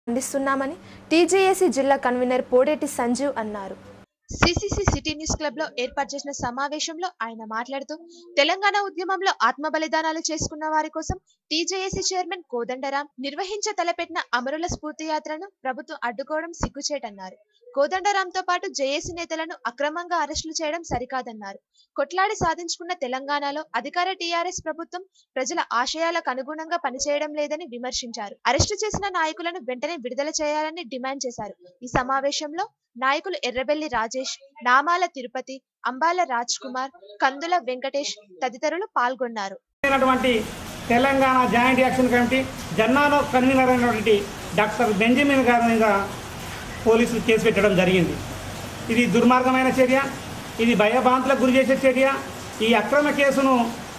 ఖండిస్తున్నామని TJAC జిల్లా convener Podeti Sanjeev అన్నారు CCC city news club లో ఏర్పాటు చేసిన సమావేశంలో ఆయన మాట్లాడుతూ తెలంగాణ ఉద్యమంలో ఆత్మ బలిదానాలు చేసుకున్న వారి కోసం టీజేఏసీ చైర్మన్ కోదండరాం నిర్వహించ తలపెట్టిన అమరుల స్ఫూర్తి యాత్రను ప్రభుత్వం అడ్డుకోవడం సిగ్గుచేటన్నారు కోదండరాంతో పాటు జేఏసీ నేతలను అక్రమంగా అరెస్టులు చేయడం సరికాదన్నారు కొట్లాడి సాధించుకున్న తెలంగాణలో అధికార టీఆర్ఎస్ ప్రభుత్వం ప్రజల ఆశయాలకు అనుగుణంగా పనిచేయడం లేదని విమర్శించారు అరెస్టు చేసిన నాయకులను వెంటనే విడుదల చేయాలని డిమాండ్ చేశారు ఈ సమావేశంలో నాయకులు ఎర్రబెల్లి రాజేష్ నామాల తిరుపతి అంబాల రాజ్ కుమార్ కందుల వెంకటేష్ తదితరులు పాల్గొన్నారు అయినటువంటి తెలంగాణ జాయింట్ యాక్షన్ కమిటీ జన్నాలో కన్వీనర్ అయినటువంటి డాక్టర్ బెంజమిన్ గారి మీద పోలీసులు కేసు పెట్టడం జరిగింది ఇది దుర్మార్గమైన చర్య ఇది భయభ్రాంతులకు గురి చేసే చర్య ఈ అక్రమ కేసును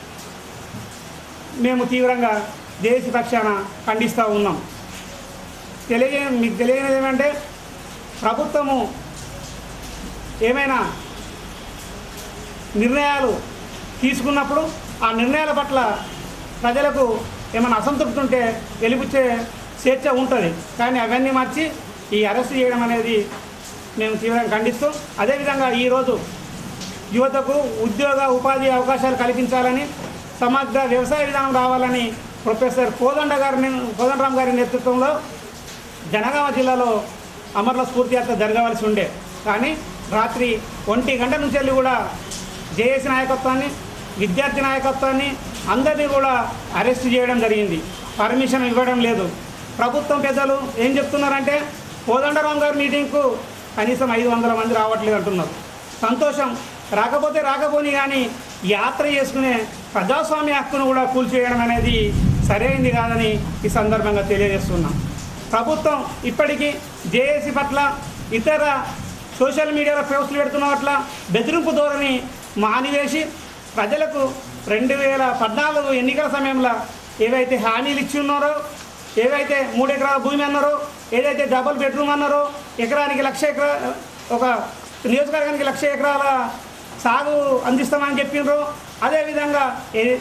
మేము తీవ్రంగా దేశ పక్షాన ఖండిస్తూ ఉన్నాం తెలియ మీకు తెలియనిది ఏమంటే ప్రభుత్వము ఏమైనా నిర్ణయాలు తీసుకున్నప్పుడు ఆ నిర్ణయాల పట్ల ప్రజలకు ఏమైనా అసంతృప్తి ఉంటే వెలిపుచ్చే స్వేచ్ఛ ఉంటుంది కానీ అవన్నీ మార్చి ఈ అరెస్ట్ చేయడం అనేది మేము తీవ్రంగా ఖండిస్తూ అదేవిధంగా ఈరోజు యువతకు ఉద్యోగ ఉపాధి అవకాశాలు కల్పించాలని సమగ్ర వ్యవసాయ విధానం రావాలని ప్రొఫెసర్ కోదండ గారి కోదండరామ్ గారి నేతృత్వంలో జనగామ జిల్లాలో అమర్ల స్ఫూర్తి యాత్ర జరగవలసి ఉండే కానీ రాత్రి ఒంటి గంట నుంచి వెళ్ళి కూడా జేఏసీ నాయకత్వాన్ని విద్యార్థి నాయకత్వాన్ని అందరినీ కూడా అరెస్ట్ చేయడం జరిగింది పర్మిషన్ ఇవ్వడం లేదు ప్రభుత్వం పెద్దలు ఏం చెప్తున్నారంటే కోదండరాం గారి మీటింగ్కు కనీసం ఐదు వందల మంది రావట్లేదు అంటున్నారు సంతోషం రాకపోతే రాకపోని కానీ యాత్ర చేసుకునే ప్రజాస్వామ్య హక్కును కూడా కూల్చేయడం అనేది సరైంది కాదని ఈ సందర్భంగా తెలియజేస్తున్నాం ప్రభుత్వం ఇప్పటికీ జేఏసీ పట్ల ఇతర సోషల్ మీడియాలో పోస్టులు పెడుతున్న పట్ల బెదిరింపు ధోరణి మానివేసి ప్రజలకు రెండు వేల పద్నాలుగు ఎన్నికల సమయంలో ఏవైతే హామీలు ఇచ్చి ఉన్నారో ఏవైతే మూడు ఎకరాల భూమి అన్నారో ఏదైతే డబుల్ బెడ్రూమ్ అన్నారో ఎకరానికి లక్ష ఎకరా ఒక నియోజకవర్గానికి లక్ష ఎకరాల సాగు అందిస్తామని చెప్పిండ్రు అదేవిధంగా ఏ-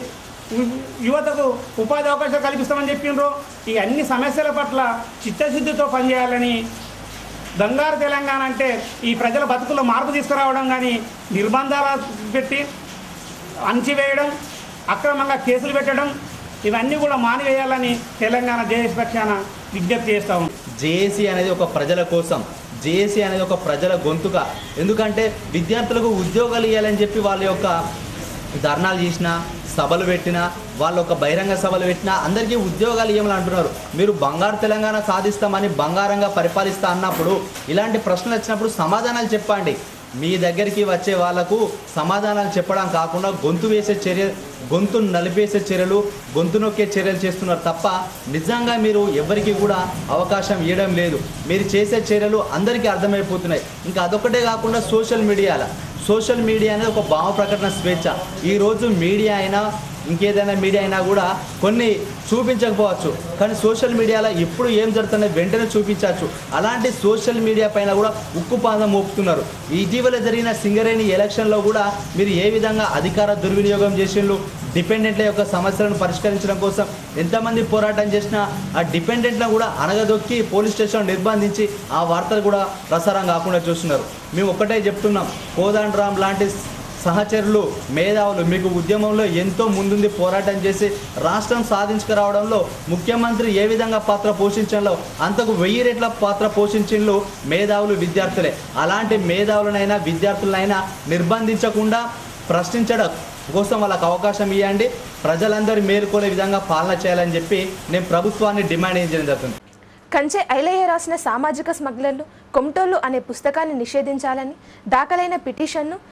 యువతకు ఉపాధి అవకాశాలు కల్పిస్తామని చెప్పిండ్రు ఈ అన్ని సమస్యల పట్ల చిత్తశుద్ధితో పనిచేయాలని బంగారు తెలంగాణ అంటే ఈ ప్రజల బతుకుల్లో మార్పు తీసుకురావడం కానీ నిర్బంధాలు పెట్టి అణచివేయడం అక్రమంగా కేసులు పెట్టడం ఇవన్నీ కూడా మానివేయాలని తెలంగాణ దేశ పక్షాన విజ్ఞప్తి చేస్తా ఉన్నాం జేఏసీ అనేది ఒక ప్రజల కోసం జేఏసీ అనేది ఒక ప్రజల గొంతుక ఎందుకంటే విద్యార్థులకు ఉద్యోగాలు ఇవ్వాలని చెప్పి వాళ్ళ యొక్క ధర్నాలు చేసినా సభలు పెట్టినా వాళ్ళ ఒక బహిరంగ సభలు పెట్టినా అందరికీ ఉద్యోగాలు ఇవ్వాలని అంటున్నారు మీరు బంగారు తెలంగాణ సాధిస్తామని బంగారంగా పరిపాలిస్తా అన్నప్పుడు ఇలాంటి ప్రశ్నలు వచ్చినప్పుడు సమాధానాలు చెప్పండి మీ దగ్గరికి వచ్చే వాళ్ళకు సమాధానాలు చెప్పడం కాకుండా గొంతు వేసే చర్య గొంతు నలిపేసే చర్యలు గొంతు నొక్కే చర్యలు చేస్తున్నారు తప్ప నిజంగా మీరు ఎవరికి కూడా అవకాశం ఇవ్వడం లేదు మీరు చేసే చర్యలు అందరికీ అర్థమైపోతున్నాయి ఇంకా అదొకటే కాకుండా సోషల్ మీడియాలో సోషల్ మీడియా అనేది ఒక భావ ప్రకటన స్వేచ్ఛ ఈరోజు మీడియా అయినా ఇంకేదైనా మీడియా అయినా కూడా కొన్ని చూపించకపోవచ్చు కానీ సోషల్ మీడియాలో ఎప్పుడు ఏం జరుగుతుందో వెంటనే చూపించవచ్చు అలాంటి సోషల్ మీడియా పైన కూడా ఉక్కుపాదం మోపుతున్నారు ఇటీవల జరిగిన సింగరేణి ఎలక్షన్లో కూడా మీరు ఏ విధంగా అధికార దుర్వినియోగం చేసిండ్రు డిపెండెంట్ల యొక్క సమస్యలను పరిష్కరించడం కోసం ఎంతమంది పోరాటం చేసినా ఆ డిపెండెంట్లను కూడా అనగదొక్కి పోలీస్ స్టేషన్ నిర్బంధించి ఆ వార్తలు కూడా ప్రసారం కాకుండా చూస్తున్నారు మేము ఒక్కటే చెప్తున్నాం కోదండరామ్ లాంటి సహచరులు మేధావులు మీకు ఉద్యమంలో ఎంతో ముందుంది పోరాటం చేసి రాష్ట్రం సాధించుకురావడంలో ముఖ్యమంత్రి ఏ విధంగా పాత్ర పోషించడంలో అంతకు వెయ్యి రెట్ల పాత్ర పోషించిండ్లు మేధావులు విద్యార్థులే అలాంటి మేధావులనైనా విద్యార్థులనైనా నిర్బంధించకుండా ప్రశ్నించడం కోసం వాళ్ళకి అవకాశం ఇవ్వండి ప్రజలందరూ మేలుకునే విధంగా పాలన చేయాలని చెప్పి నేను ప్రభుత్వాన్ని డిమాండ్ చేయడం జరుగుతుంది కంచె ఐలయ్య రాసిన సామాజిక స్మగ్లర్లు కొమటోళ్ళు అనే పుస్తకాన్ని నిషేధించాలని దాఖలైన పిటిషన్ను